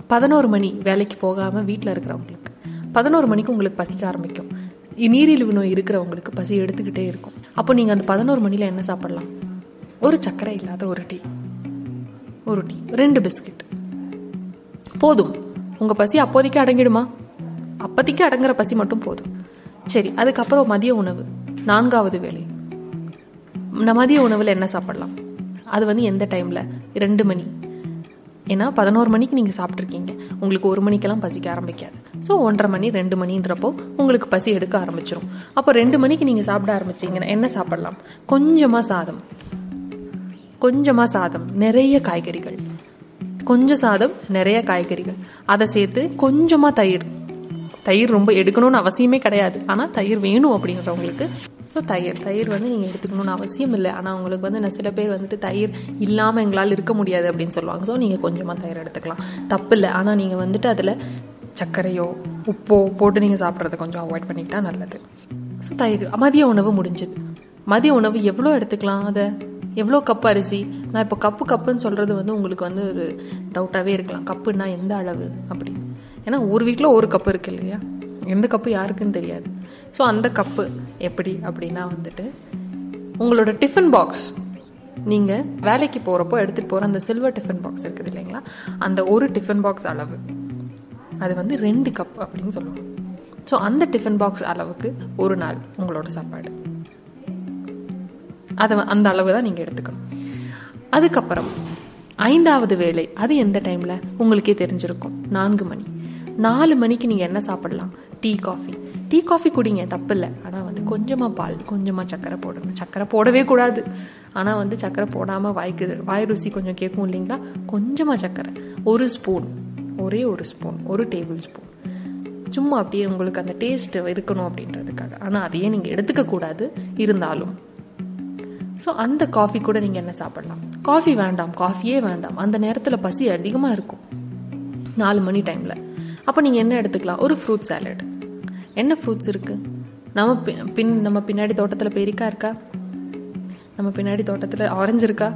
பதினோரு மணி வேலைக்கு போகாமல் வீட்டில் இருக்கிறவங்களுக்கு பதினோரு மணிக்கு உங்களுக்கு பசிக்க ஆரம்பிக்கும் நீரிழிவு நோய் இருக்கிறவங்களுக்கு பசி எடுத்துக்கிட்டே இருக்கும் அப்போ நீங்கள் அந்த பதினோரு மணியில் என்ன சாப்பிடலாம் ஒரு சர்க்கரை இல்லாத ஒரு டீ ஒரு டீ ரெண்டு பிஸ்கட் போதும் உங்கள் பசி அப்போதைக்கு அடங்கிடுமா அப்போதைக்கு அடங்குற பசி மட்டும் போதும் சரி அதுக்கப்புறம் மதிய உணவு நான்காவது வேலை இந்த மதிய உணவில் என்ன சாப்பிடலாம் அது வந்து எந்த டைமில் ரெண்டு மணி ஏன்னா பதினோரு மணிக்கு நீங்கள் சாப்பிட்ருக்கீங்க உங்களுக்கு ஒரு மணிக்கெல்லாம் பசிக்க ஆரம்பிக்காது ஸோ ஒன்றரை மணி ரெண்டு மணின்றப்போ உங்களுக்கு பசி எடுக்க ஆரம்பிச்சிரும் அப்போ ரெண்டு மணிக்கு நீங்கள் சாப்பிட ஆரம்பிச்சீங்கன்னா என்ன சாப்பிடலாம் கொஞ்சமாக சாதம் கொஞ்சமாக சாதம் நிறைய காய்கறிகள் கொஞ்சம் சாதம் நிறைய காய்கறிகள் அதை சேர்த்து கொஞ்சமாக தயிர் தயிர் ரொம்ப எடுக்கணும்னு அவசியமே கிடையாது ஆனால் தயிர் வேணும் அப்படின்றவங்களுக்கு ஸோ தயிர் தயிர் வந்து நீங்கள் எடுத்துக்கணும்னு அவசியம் இல்லை ஆனால் உங்களுக்கு வந்து நான் சில பேர் வந்துட்டு தயிர் இல்லாமல் எங்களால் இருக்க முடியாது அப்படின்னு சொல்லுவாங்க ஸோ நீங்கள் கொஞ்சமாக தயிர் எடுத்துக்கலாம் தப்பு இல்லை ஆனால் நீங்கள் வந்துட்டு அதில் சர்க்கரையோ உப்போ போட்டு நீங்கள் சாப்பிட்றத கொஞ்சம் அவாய்ட் பண்ணிக்கிட்டா நல்லது ஸோ தயிர் மதிய உணவு முடிஞ்சது மதிய உணவு எவ்வளோ எடுத்துக்கலாம் அதை எவ்வளோ கப் அரிசி நான் இப்போ கப்பு கப்புன்னு சொல்கிறது வந்து உங்களுக்கு வந்து ஒரு டவுட்டாகவே இருக்கலாம் கப்புன்னா எந்த அளவு அப்படி ஏன்னா ஒரு வீட்டில் ஒரு கப்பு இருக்கு இல்லையா எந்த கப்பு யாருக்குன்னு தெரியாது ஸோ அந்த கப்பு எப்படி அப்படின்னா வந்துட்டு உங்களோட டிஃபன் பாக்ஸ் நீங்கள் வேலைக்கு போகிறப்போ எடுத்துகிட்டு போகிற அந்த சில்வர் டிஃபன் பாக்ஸ் இருக்குது இல்லைங்களா அந்த ஒரு டிஃபன் பாக்ஸ் அளவு அது வந்து ரெண்டு கப் அப்படின்னு சொல்லுவாங்க ஸோ அந்த டிஃபன் பாக்ஸ் அளவுக்கு ஒரு நாள் உங்களோட சாப்பாடு அதை அந்த அளவு தான் நீங்கள் எடுத்துக்கணும் அதுக்கப்புறம் ஐந்தாவது வேலை அது எந்த டைமில் உங்களுக்கே தெரிஞ்சிருக்கும் நான்கு மணி நாலு மணிக்கு நீங்கள் என்ன சாப்பிடலாம் டீ காஃபி டீ காஃபி குடிங்க தப்பு இல்லை ஆனால் வந்து கொஞ்சமாக பால் கொஞ்சமாக சர்க்கரை போடணும் சர்க்கரை போடவே கூடாது ஆனால் வந்து சர்க்கரை போடாமல் வாய்க்கு வாய் ருசி கொஞ்சம் கேட்கும் இல்லைங்களா கொஞ்சமாக சர்க்கரை ஒரு ஸ்பூன் ஒரே ஒரு ஸ்பூன் ஒரு டேபிள் ஸ்பூன் சும்மா அப்படியே உங்களுக்கு அந்த டேஸ்ட் இருக்கணும் அப்படின்றதுக்காக ஆனால் அதையே நீங்கள் எடுத்துக்க கூடாது இருந்தாலும் ஸோ அந்த காஃபி கூட நீங்கள் என்ன சாப்பிடலாம் காஃபி வேண்டாம் காஃபியே வேண்டாம் அந்த நேரத்தில் பசி அதிகமாக இருக்கும் நாலு மணி டைமில் அப்போ நீங்கள் என்ன எடுத்துக்கலாம் ஒரு ஃப்ரூட் சாலட் என்ன ஃப்ரூட்ஸ் இருக்குது நம்ம பின் பின் நம்ம பின்னாடி தோட்டத்தில் பேரிக்கா இருக்கா நம்ம பின்னாடி தோட்டத்தில் ஆரஞ்சு இருக்கா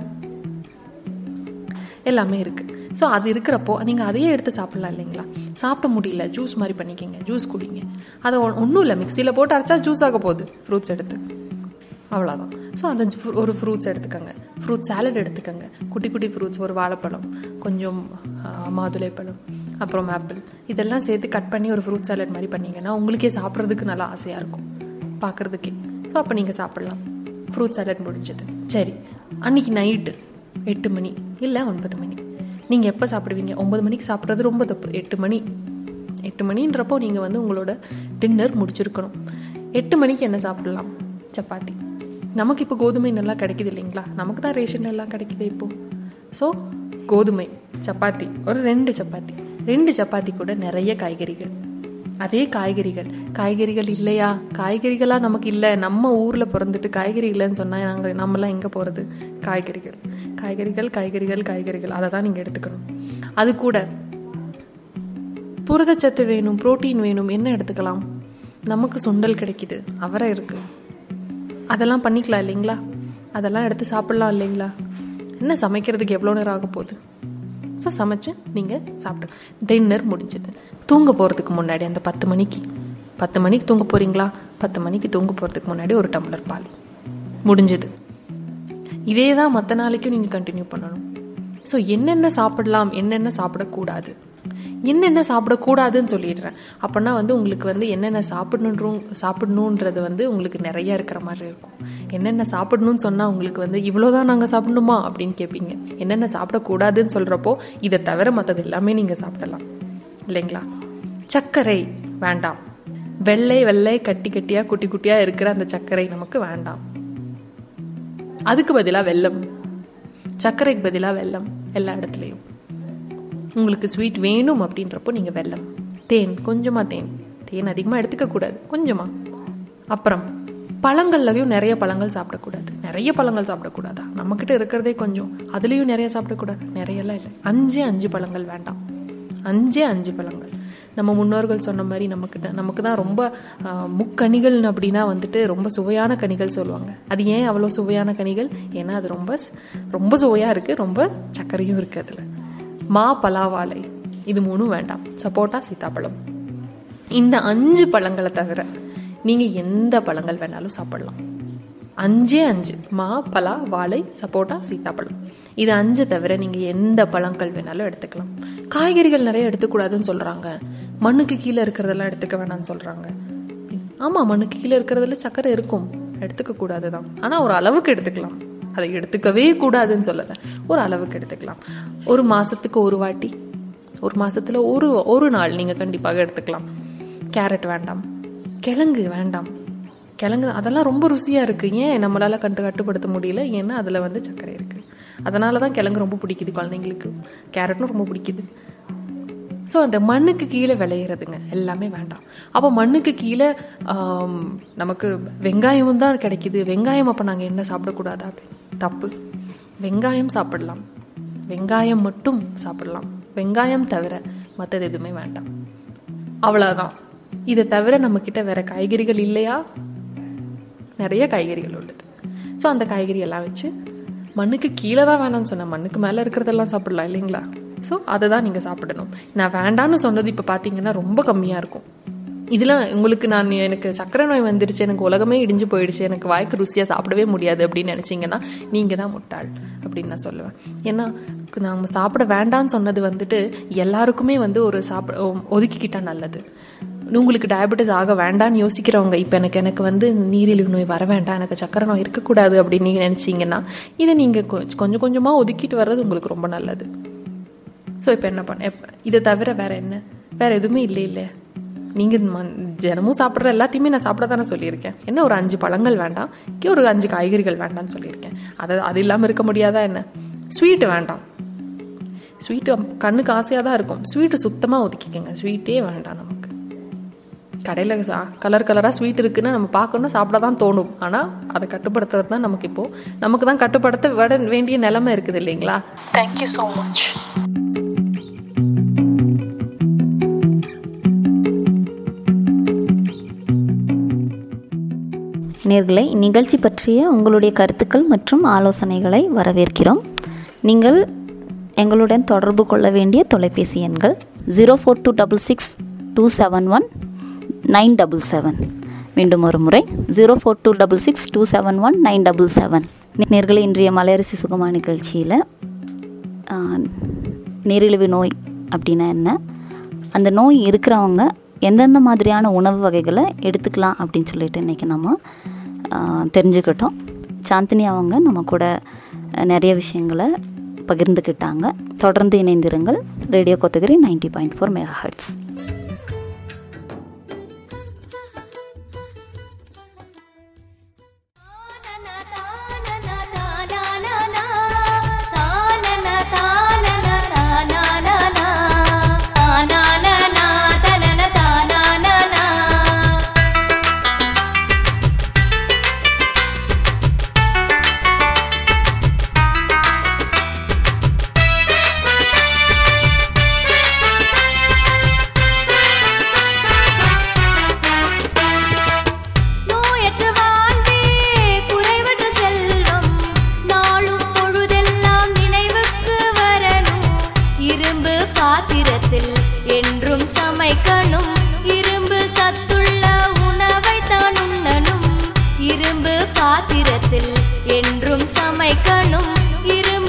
எல்லாமே இருக்குது ஸோ அது இருக்கிறப்போ நீங்கள் அதையே எடுத்து சாப்பிட்லாம் இல்லைங்களா சாப்பிட முடியல ஜூஸ் மாதிரி பண்ணிக்கிங்க ஜூஸ் குடிங்க அதை ஒன்றும் இல்லை மிக்சியில் போட்டு அரைச்சா ஜூஸ் ஆக போகுது ஃப்ரூட்ஸ் எடுத்து அவ்வளோதான் ஸோ அந்த ஒரு ஃப்ரூட்ஸ் எடுத்துக்கோங்க ஃப்ரூட் சாலட் எடுத்துக்கோங்க குட்டி குட்டி ஃப்ரூட்ஸ் ஒரு வாழைப்பழம் கொஞ்சம் மாதுளைப்பழம் அப்புறம் ஆப்பிள் இதெல்லாம் சேர்த்து கட் பண்ணி ஒரு ஃப்ரூட் சாலட் மாதிரி பண்ணிங்கன்னா உங்களுக்கே சாப்பிட்றதுக்கு நல்லா ஆசையாக இருக்கும் பார்க்குறதுக்கே ஸோ அப்போ நீங்கள் சாப்பிட்லாம் ஃப்ரூட் சாலட் முடிஞ்சது சரி அன்னைக்கு நைட்டு எட்டு மணி இல்லை ஒன்பது மணி நீங்கள் எப்போ சாப்பிடுவீங்க ஒன்பது மணிக்கு சாப்பிட்றது ரொம்ப தப்பு எட்டு மணி எட்டு மணின்றப்போ நீங்கள் வந்து உங்களோட டின்னர் முடிச்சிருக்கணும் எட்டு மணிக்கு என்ன சாப்பிடலாம் சப்பாத்தி நமக்கு இப்போ கோதுமை நல்லா கிடைக்குது இல்லைங்களா நமக்கு தான் ரேஷன் எல்லாம் கிடைக்குது இப்போ ஸோ கோதுமை சப்பாத்தி ஒரு ரெண்டு சப்பாத்தி ரெண்டு சப்பாத்தி கூட நிறைய காய்கறிகள் அதே காய்கறிகள் காய்கறிகள் இல்லையா காய்கறிகளாக நமக்கு இல்லை நம்ம ஊரில் பிறந்துட்டு காய்கறி இல்லைன்னு சொன்னால் நாங்கள் நம்மலாம் எங்கே போகிறது காய்கறிகள் காய்கறிகள் காய்கறிகள் காய்கறிகள் அதை தான் நீங்கள் எடுத்துக்கணும் அது கூட புரதச்சத்து வேணும் புரோட்டீன் வேணும் என்ன எடுத்துக்கலாம் நமக்கு சுண்டல் கிடைக்குது அவரை இருக்குது அதெல்லாம் பண்ணிக்கலாம் இல்லைங்களா அதெல்லாம் எடுத்து சாப்பிட்லாம் இல்லைங்களா என்ன சமைக்கிறதுக்கு எவ்வளோ நேரம் ஆக போகுது ஸோ சமைச்சு நீங்கள் சாப்பிட்டு டின்னர் முடிஞ்சது தூங்க போகிறதுக்கு முன்னாடி அந்த பத்து மணிக்கு பத்து மணிக்கு தூங்க போகிறீங்களா பத்து மணிக்கு தூங்க போகிறதுக்கு முன்னாடி ஒரு டம்ளர் பால் முடிஞ்சது இதே தான் மற்ற நாளைக்கும் நீங்கள் கண்டினியூ பண்ணணும் ஸோ என்னென்ன சாப்பிடலாம் என்னென்ன சாப்பிடக்கூடாது என்னென்ன சாப்பிடக்கூடாதுன்னு சொல்லிடுறேன் அப்படின்னா வந்து உங்களுக்கு வந்து என்னென்ன சாப்பிடணும் சாப்பிடணுன்றது வந்து உங்களுக்கு நிறைய இருக்கிற மாதிரி இருக்கும் என்னென்ன சாப்பிடணும்னு சொன்னால் உங்களுக்கு வந்து இவ்வளோதான் நாங்கள் சாப்பிடணுமா அப்படின்னு கேட்பீங்க என்னென்ன சாப்பிடக்கூடாதுன்னு சொல்கிறப்போ இதை தவிர மற்றது எல்லாமே நீங்கள் சாப்பிடலாம் இல்லைங்களா சர்க்கரை வேண்டாம் வெள்ளை வெள்ளை கட்டி கட்டியாக குட்டி குட்டியாக இருக்கிற அந்த சர்க்கரை நமக்கு வேண்டாம் அதுக்கு பதிலாக வெல்லம் சர்க்கரைக்கு பதிலாக வெல்லம் எல்லா இடத்துலையும் உங்களுக்கு ஸ்வீட் வேணும் அப்படின்றப்போ நீங்கள் வெல்லம் தேன் கொஞ்சமாக தேன் தேன் அதிகமாக எடுத்துக்க கூடாது கொஞ்சமாக அப்புறம் பழங்கள்லையும் நிறைய பழங்கள் சாப்பிடக்கூடாது நிறைய பழங்கள் சாப்பிடக்கூடாதா நம்மக்கிட்ட இருக்கிறதே கொஞ்சம் அதுலேயும் நிறைய சாப்பிடக்கூடாது நிறையெல்லாம் இல்லை அஞ்சே அஞ்சு பழங்கள் வேண்டாம் அஞ்சே அஞ்சு பழங்கள் நம்ம முன்னோர்கள் சொன்ன மாதிரி நமக்கிட்ட நமக்கு தான் ரொம்ப முக்கணிகள் அப்படின்னா வந்துட்டு ரொம்ப சுவையான கனிகள் சொல்லுவாங்க அது ஏன் அவ்வளோ சுவையான கனிகள் ஏன்னா அது ரொம்ப ரொம்ப சுவையாக இருக்குது ரொம்ப சர்க்கரையும் இருக்குது அதில் மா பலாவாழை இது மூணும் வேண்டாம் சப்போட்டா சீத்தாப்பழம் இந்த அஞ்சு பழங்களை தவிர நீங்க எந்த பழங்கள் வேணாலும் சாப்பிடலாம் அஞ்சே அஞ்சு மா பலா வாழை சப்போட்டா சீத்தாப்பழம் இது அஞ்சு தவிர நீங்க எந்த பழங்கள் வேணாலும் எடுத்துக்கலாம் காய்கறிகள் நிறைய எடுத்துக்கூடாதுன்னு சொல்றாங்க மண்ணுக்கு கீழே இருக்கிறதெல்லாம் எடுத்துக்க வேணாம்னு சொல்றாங்க ஆமா மண்ணுக்கு கீழே இருக்கிறதுல சக்கரை இருக்கும் எடுத்துக்க கூடாதுதான் ஆனா ஒரு அளவுக்கு எடுத்துக்கலாம் அதை எடுத்துக்கவே கூடாதுன்னு சொல்லல ஒரு அளவுக்கு எடுத்துக்கலாம் ஒரு மாசத்துக்கு ஒரு வாட்டி ஒரு மாசத்துல ஒரு ஒரு நாள் நீங்க கண்டிப்பாக எடுத்துக்கலாம் கேரட் வேண்டாம் கிழங்கு வேண்டாம் கிழங்கு அதெல்லாம் ரொம்ப ருசியா இருக்கு ஏன் நம்மளால கண்டு கட்டுப்படுத்த முடியல ஏன்னா அதுல வந்து சர்க்கரை இருக்கு அதனால தான் கிழங்கு ரொம்ப பிடிக்குது குழந்தைங்களுக்கு கேரட்டும் ரொம்ப பிடிக்குது ஸோ அந்த மண்ணுக்கு கீழே விளையிறதுங்க எல்லாமே வேண்டாம் அப்போ மண்ணுக்கு கீழே ஆம், நமக்கு வெங்காயமும் தான் கிடைக்குது வெங்காயம் அப்போ நாங்கள் என்ன சாப்பிடக்கூடாதா அப்படி தப்பு வெங்காயம் சாப்பிடலாம் வெங்காயம் மட்டும் சாப்பிடலாம் வெங்காயம் தவிர மற்றது எதுவுமே வேண்டாம் அவ்வளோதான் இதை தவிர நம்மக்கிட்ட வேற காய்கறிகள் இல்லையா நிறைய காய்கறிகள் உள்ளது ஸோ அந்த காய்கறி எல்லாம் வச்சு மண்ணுக்கு கீழே தான் வேணாம்னு சொன்னேன் மண்ணுக்கு மேலே இருக்கிறதெல்லாம் சாப்பிடலாம் இல்லைங்களா ஸோ அதை தான் நீங்கள் சாப்பிடணும் நான் வேண்டான்னு சொன்னது இப்போ பார்த்தீங்கன்னா ரொம்ப கம்மியாக இருக்கும் இதெல்லாம் உங்களுக்கு நான் எனக்கு சக்கரை நோய் வந்துருச்சு எனக்கு உலகமே இடிஞ்சு போயிடுச்சு எனக்கு வாய்க்கு ருசியாக சாப்பிடவே முடியாது அப்படின்னு நினச்சிங்கன்னா நீங்கள் தான் முட்டாள் அப்படின்னு நான் சொல்லுவேன் ஏன்னா நம்ம சாப்பிட வேண்டாம்னு சொன்னது வந்துட்டு எல்லாருக்குமே வந்து ஒரு சாப்பிட ஒதுக்கிக்கிட்டா நல்லது உங்களுக்கு டயபெட்டிஸ் ஆக வேண்டாம்னு யோசிக்கிறவங்க இப்போ எனக்கு எனக்கு வந்து நீரிழிவு நோய் வர வேண்டாம் எனக்கு சக்கரை நோய் இருக்கக்கூடாது அப்படின்னு நீங்கள் நினச்சிங்கன்னா இதை நீங்கள் கொஞ்சம் கொஞ்சமாக ஒதுக்கிட்டு வர்றது உங்களுக்கு ரொம்ப நல்லது ஸோ இப்போ என்ன பண்ண எப்ப- இதை தவிர வேற என்ன வேற எதுவுமே இல்லை இல்லை நீங்கள் தினமும் சாப்பிட்ற எல்லாத்தையுமே நான் சாப்பிட தானே சொல்லியிருக்கேன் என்ன ஒரு அஞ்சு பழங்கள் வேண்டாம் கே ஒரு அஞ்சு காய்கறிகள் வேண்டாம்னு சொல்லியிருக்கேன் அதை அது இல்லாமல் இருக்க முடியாதா என்ன ஸ்வீட்டு வேண்டாம் ஸ்வீட்டு கண்ணுக்கு ஆசையாக தான் இருக்கும் ஸ்வீட்டு சுத்தமாக ஒதுக்கிக்கங்க ஸ்வீட்டே வேண்டாம் நமக்கு கடையில் கலர் கலராக ஸ்வீட் இருக்குன்னு நம்ம பார்க்கணும் சாப்பிட தான் தோணும் ஆனால் அதை கட்டுப்படுத்துறது தான் நமக்கு இப்போ நமக்கு தான் கட்டுப்படுத்த விட வேண்டிய நிலைமை இருக்குது இல்லைங்களா Thank you so much. நேர்களை இந்நிகழ்ச்சி பற்றிய உங்களுடைய கருத்துக்கள் மற்றும் ஆலோசனைகளை வரவேற்கிறோம் நீங்கள் எங்களுடன் தொடர்பு கொள்ள வேண்டிய தொலைபேசி எண்கள் zero four two double six two seven one nine double seven மீண்டும் ஒரு முறை zero four two double six two seven one nine double seven நேர்களை இன்றைய மலையரசி சுகமா நிகழ்ச்சியில் நீரிழிவு நோய் அப்படின்னா என்ன அந்த நோய் இருக்கிறவங்க எந்தெந்த மாதிரியான உணவு வகைகளை எடுத்துக்கலாம் அப்படின்னு சொல்லிட்டு இன்றைக்கி நம்ம ஆ, தெரிஞ்சுக்கிட்டோம் சாந்தினி அவங்க நம்ம கூட அஹ், நிறைய விஷயங்களை பகிர்ந்துக்கிட்டாங்க தொடர்ந்து இணைந்திருங்கள் radio Kotagiri ninety point four megahertz நோயற்ற வாழ்வே குறைவற்ற செல்வம் நாளும் பொழுதெல்லாம் நினைவுக்கு வரணும் இரும்பு பாத்திரத்தில் என்றும் சமைக்கணும் இரும்பு சத்துள்ள உணவை தான் உண்ணணும் இரும்பு பாத்திரத்தில் என்றும் சமைக்கணும் இரும்பு